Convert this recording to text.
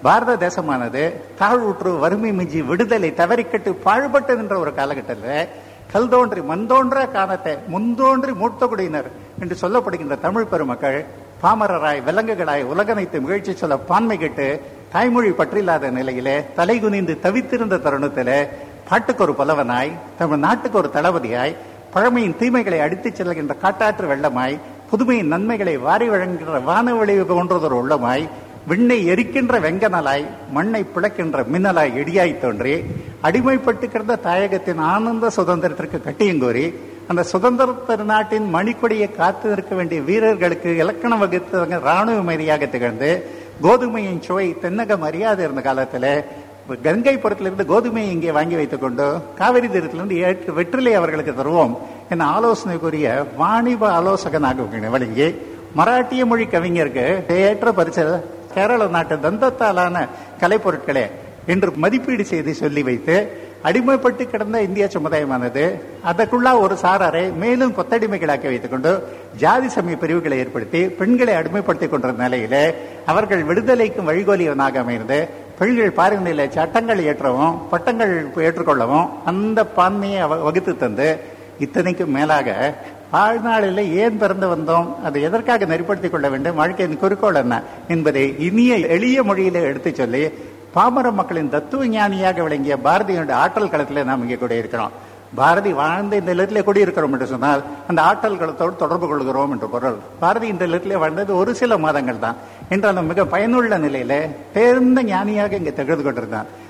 பாரத தேசமானது தாழ்வுற்று வறுமை மிஞ்சி விடுதலை தவறிக்கட்டு பாழ்பட்டு நின்ற ஒரு காலகட்டத்தில் கல் தோன்றி மந்தோன்ற காலத்தை முந்தோன்றி மூத்த குடியினர் என்று சொல்லப்படுகின்ற தமிழ் பெருமக்கள் பாமரராய் விலங்குகளாய் உலகனைத்து முயற்சி சொல்ல பான்மை கெட்டு தாய்மொழி பற்றில்லாத நிலையிலே தலை குனிந்து தவித்திருந்த தருணத்திலே பாட்டுக்கு ஒரு புலவனாய் தமிழ் நாட்டுக்கு ஒரு தளபதியாய் பழமையின் தீமைகளை அடித்துச் செல்கின்ற காட்டாற்று வெள்ளமாய் புதுமையின் நன்மைகளை வாரி வழங்குகின்ற வானவெளி போன்றதொரு உள்ளமாய் விண்ணை எரிக்கின்ற வெங்கனலாய் மண்ணை பிளக்கின்ற மின்னலாய் இடியாய் தோன்றி அடிமைப்பட்டு கிடந்த தாயகத்தின் ஆனந்த சுதந்திரத்திற்கு கட்டியங்கோரி அந்த சுதந்திர திருநாட்டின் மணிக்கொடியை காத்து நிற்க வேண்டிய வீரர்களுக்கு இலக்கணம் வகுத்தவங்க ராணுவ மரியாக திகழ்ந்து கோதுமையின் சுவை தென்னகம் அறியாது இருந்த காலத்துல கங்கைபுரத்திலிருந்து கோதுமையை இங்கே வாங்கி வைத்துக் கொண்டு காவிரி தீரத்திலிருந்து ஏற்று வெற்றிலை அவர்களுக்கு தருவோம் என ஆலோசனை கூறிய வாணிப ஆலோசகனாக வழங்கி மராட்டிய மொழி கவிஞருக்கு ஏற்ற பரிசல் கேரள நாட்டு தந்தத்தாலான கலைப்பொருட்களே என்று மதிப்பீடு செய்து சொல்லி வைத்து அடிமைப்பட்டு கிடந்த இந்திய சமுதாயமானது அதற்குள்ளா ஒரு சாராரை மேலும் கொத்தடிமைகளாக்கி வைத்துக் கொண்டு ஜாதி சமய பிரிவுகளை ஏற்படுத்தி பெண்களை அடிமைப்படுத்திக் கொண்டிருந்த நிலையிலே அவர்கள் விடுதலைக்கும் வழிகோலியவனாக அமைந்து பெண்கள் பாருங்களில சட்டங்கள் ஏற்றவும் பட்டங்கள் ஏற்றுக்கொள்ளவும் அந்த பான்மையை அவ- வகுத்து தந்து இத்தனைக்கும் மேலாக வாழ்நாளில் ஏன் பிறந்து வந்தோம் அதை எதற்காக நெறிப்படுத்திக் கொள்ள வேண்டும் வாழ்க்கையின் குறிக்கோள் என்ன என்பதை இனிய எளிய மொழியில எடுத்துச் சொல்லி பாமர மக்களின் தத்துவ ஞானியாக விளங்கிய பாரதியோட ஆற்றல் களத்தில் நாம் இங்கே கூட இருக்கிறோம் பாரதி வாழ்ந்த இந்த இல்லத்திலே குடியிருக்கிறோம் என்று சொன்னால் அந்த ஆற்றல் களத்தோடு தொடர்பு கொள்கிறோம் என்று பொருள் பாரதி இந்த இல்லத்திலே வாழ்ந்தது ஒரு சில மாதங்கள் தான் என்றாலும் மிக பயனுள்ள நிலையில தேர்ந்த ஞானியாக இங்கே திகழ்ந்து கொண்டிருந்தான்